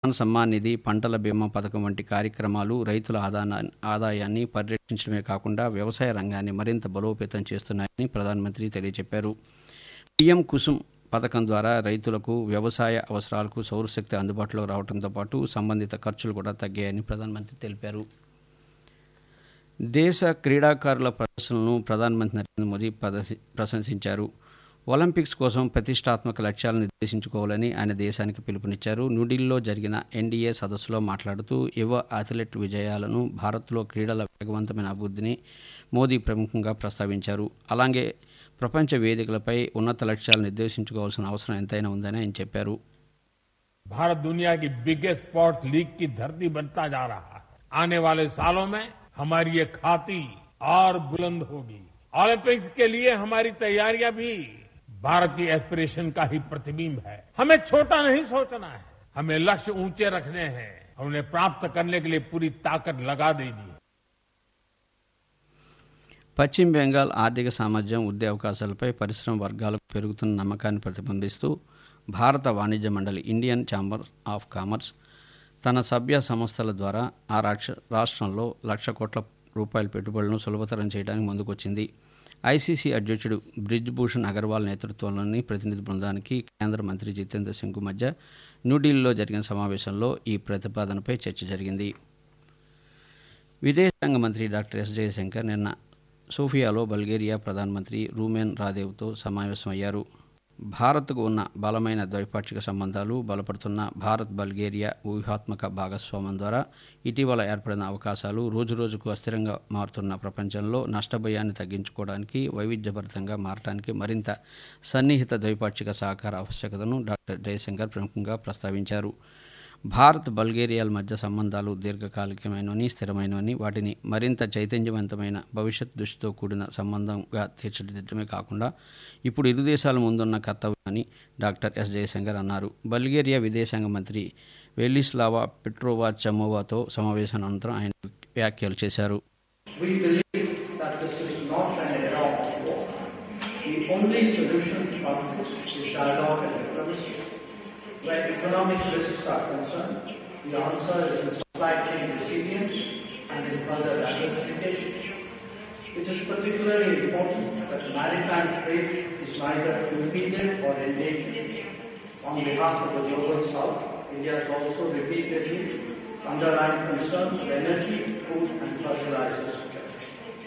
కిసాన్ సమ్మాన్ నిధి పంటల బీమా పథకం వంటి కార్యక్రమాలు రైతుల ఆదానా ఆదాయాన్ని పరిరక్షించడమే కాకుండా వ్యవసాయ రంగాన్ని మరింత బలోపేతం చేస్తున్నాయని ప్రధానమంత్రి తెలియజెప్పారు పీఎం కుసుమ్ పథకం ద్వారా రైతులకు వ్యవసాయ అవసరాలకు సౌరశక్తి అందుబాటులో రావడంతో పాటు సంబంధిత ఖర్చులు కూడా తగ్గాయని ప్రధానమంత్రి తెలిపారు దేశ క్రీడాకారుల ప్రదర్శనలను ప్రధానమంత్రి నరేంద్ర మోదీ ప్రదర్శి ప్రశంసించారు ఒలింపిక్స్ కోసం ప్రతిష్టాత్మక లక్ష్యాలను నిర్దేశించుకోవాలని ఆయన దేశానికి పిలుపునిచ్చారు న్యూఢిల్లీలో జరిగిన ఎన్డీఏ సదస్సులో మాట్లాడుతూ యువ అథ్లెట్ విజయాలను భారత్లో క్రీడల వేగవంతమైన అభివృద్ధిని మోదీ ప్రముఖంగా ప్రస్తావించారు అలాగే ప్రపంచ వేదికలపై ఉన్నత లక్ష్యాలు నిర్దేశించుకోవాల్సిన అవసరం ఎంతైనా ఉందని ఆయన చెప్పారు भारत दुनिया की बिगेस्ट स्पोर्ट्स लीग की धरती बनता जा रहा है आने वाले सालों में हमारी ये खाती और बुलंद होगी ओलंपिक्स के लिए हमारी तैयारियां भी भारत की एस्पिरेशन का ही प्रतिबिंब है हमें छोटा नहीं सोचना है हमें लक्ष्य ऊंचे रखने हैं और उन्हें प्राप्त करने के लिए पूरी ताकत लगा देनी है పశ్చిమ బెంగాల్ ఆర్థిక సామర్థ్యం ఉద్యోగ అవకాశాలపై పరిశ్రమ వర్గాలకు పెరుగుతున్న నమ్మకాన్ని ప్రతిబింబిస్తూ భారత వాణిజ్య మండలి ఇండియన్ ఛాంబర్ ఆఫ్ కామర్స్ తన సభ్య సంస్థల ద్వారా ఆ రాష్ట్ర రాష్ట్రంలో లక్ష కోట్ల రూపాయల పెట్టుబడులను సులభతరం చేయడానికి ముందుకొచ్చింది ఐసీసీ అధ్యక్షుడు బ్రిజ్ భూషణ్ అగర్వాల్ నేతృత్వంలోని ప్రతినిధి బృందానికి కేంద్ర మంత్రి జితేంద్ర సింగ్ మధ్య న్యూఢిల్లీలో జరిగిన సమావేశంలో ఈ ప్రతిపాదనపై చర్చ జరిగింది విదేశాంగ మంత్రి డాక్టర్ ఎస్ జయశంకర్ నిన్న సోఫియాలో బల్గేరియా ప్రధానమంత్రి రూమెన్ రాదేవ్తో సమావేశమయ్యారు భారత్కు ఉన్న బలమైన ద్వైపాక్షిక సంబంధాలు బలపడుతున్న భారత్ బల్గేరియా వ్యూహాత్మక భాగస్వామ్యం ద్వారా ఇటీవల ఏర్పడిన అవకాశాలు రోజురోజుకు అస్థిరంగా మారుతున్న ప్రపంచంలో నష్టభయాన్ని తగ్గించుకోవడానికి వైవిధ్యభరితంగా మారడానికి మరింత సన్నిహిత ద్వైపాక్షిక సహకార ఆవశ్యకతను డాక్టర్ జయశంకర్ ప్రముఖంగా ప్రస్తావించారు భారత్ బల్గేరియాల మధ్య సంబంధాలు దీర్ఘకాలికమైనవని స్థిరమైనవని వాటిని మరింత చైతన్యవంతమైన భవిష్యత్ దృష్టితో కూడిన సంబంధంగా తీర్చిదిద్దడమే కాకుండా ఇప్పుడు ఇరు దేశాల ముందున్న కర్తవ్యమని డాక్టర్ ఎస్ జయశంకర్ అన్నారు బల్గేరియా విదేశాంగ మంత్రి వెలిస్లావా పెట్రోవా చమోవాతో సమావేశం అనంతరం ఆయన వ్యాఖ్యలు చేశారు We believe that this is not an era of war. The only solution to conflicts is dialogue and diplomacy. Where economic risks are concerned, the answer is in supply chain resilience and in further diversification. It is particularly important that maritime trade is neither impeded or endangered. On behalf of the Global South, India has also repeatedly underlined concerns of energy, food and fertilizer security.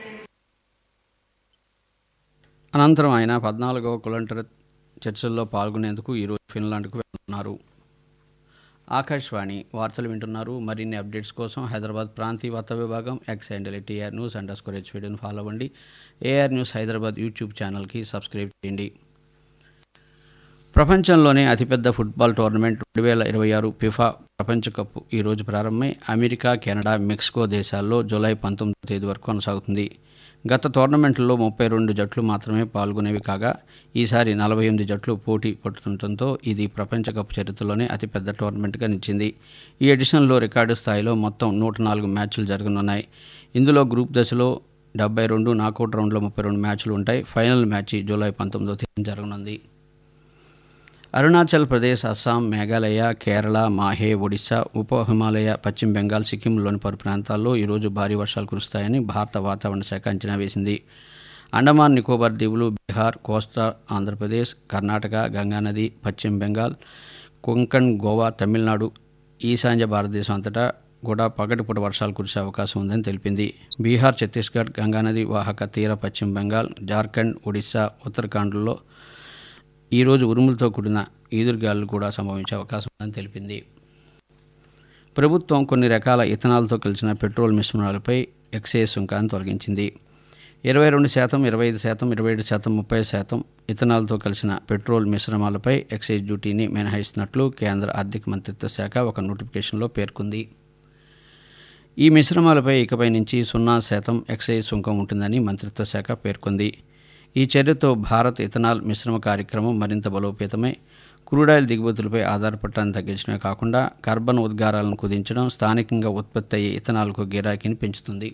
అనంతరం ఆయన పద్నాలుగవ కులంటర్ చర్చల్లో పాల్గొనేందుకు ఈరోజు ఫిన్లాండ్కు వెళ్తున్నారు ఆకాశవాణి వార్తలు వింటున్నారు మరిన్ని అప్డేట్స్ కోసం హైదరాబాద్ ప్రాంతీయ వార్తా విభాగం X handle TR news underscore స్కోర్ హెచ్వీడిని ఫాలో అవ్వండి ఏఆర్ న్యూస్ హైదరాబాద్ యూట్యూబ్ ఛానల్కి సబ్స్క్రైబ్ చేయండి ప్రపంచంలోనే అతిపెద్ద ఫుట్బాల్ టోర్నమెంట్ రెండు వేల ఇరవై ఆరు ఫిఫా ప్రపంచ కప్ ఈరోజు ప్రారంభమై అమెరికా కెనడా మెక్సికో దేశాల్లో జూలై పంతొమ్మిదో తేదీ వరకు కొనసాగుతుంది గత టోర్నమెంట్లో ముప్పై రెండు జట్లు మాత్రమే పాల్గొనేవి కాగా ఈసారి నలభై ఎనిమిది జట్లు పోటీ పడుతుండటంతో ఇది ప్రపంచ కప్ చరిత్రలోనే అతిపెద్ద టోర్నమెంట్గా నిలిచింది ఈ ఎడిషన్లో రికార్డు స్థాయిలో మొత్తం నూట నాలుగు మ్యాచ్లు జరగనున్నాయి ఇందులో గ్రూప్ దశలో డెబ్బై రెండు నాకౌట్ రౌండ్లో ముప్పై రెండు మ్యాచ్లు ఉంటాయి ఫైనల్ మ్యాచ్ జూలై పంతొమ్మిదో తేదీ జరగనుంది అరుణాచల్ ప్రదేశ్ అస్సాం మేఘాలయ కేరళ మాహే ఒడిశా ఉప హిమాలయ పశ్చిమ బెంగాల్ సిక్కింలోని పలు ప్రాంతాల్లో ఈరోజు భారీ వర్షాలు కురుస్తాయని భారత వాతావరణ శాఖ అంచనా వేసింది అండమాన్ నికోబార్ దీవులు బీహార్ కోస్తా ఆంధ్రప్రదేశ్ కర్ణాటక గంగానది పశ్చిమ బెంగాల్ కొంకణ్ గోవా తమిళనాడు ఈశాన్య భారతదేశం అంతటా కూడా పగటిపూట వర్షాలు కురిసే అవకాశం ఉందని తెలిపింది బీహార్ ఛత్తీస్గఢ్ గంగానది వాహక తీర పశ్చిమ బెంగాల్ జార్ఖండ్ ఒడిశా ఉత్తరాఖండ్లో ఈరోజు ఉరుములతో కూడిన ఈదురుగాలు కూడా సంభవించే అవకాశం ఉందని తెలిపింది ప్రభుత్వం కొన్ని రకాల ఇథనాల్తో కలిసిన పెట్రోల్ మిశ్రమాలపై ఎక్సైజ్ సుంకాన్ని తొలగించింది ఇరవై రెండు శాతం ఇరవై ఐదు శాతం ఇరవై ఏడు శాతం ముప్పై శాతం ఇథనాల్తో కలిసిన పెట్రోల్ మిశ్రమాలపై ఎక్సైజ్ డ్యూటీని మినహాయిస్తున్నట్లు కేంద్ర ఆర్థిక మంత్రిత్వ శాఖ ఒక నోటిఫికేషన్లో పేర్కొంది ఈ మిశ్రమాలపై ఇకపై నుంచి సున్నా శాతం ఎక్సైజ్ సుంకం ఉంటుందని మంత్రిత్వ శాఖ పేర్కొంది ఈ చర్యతో భారత్ ఇథనాల్ మిశ్రమ కార్యక్రమం మరింత బలోపేతమై క్రూడాయిల్ దిగుమతులపై ఆధారపడటాన్ని తగ్గించడమే కాకుండా కార్బన్ ఉద్గారాలను కుదించడం స్థానికంగా ఉత్పత్తి అయ్యే ఇథనాల్కు గిరాకీని పెంచుతుంది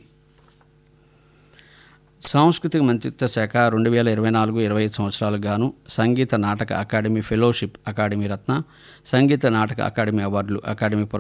సాంస్కృతిక మంత్రిత్వ శాఖ రెండు వేల ఇరవై నాలుగు ఇరవై ఐదు సంవత్సరాలకు గాను Sangeet Natak academy fellowship academy Ratna Sangeet Natak academy అవార్డులు అకాడమీ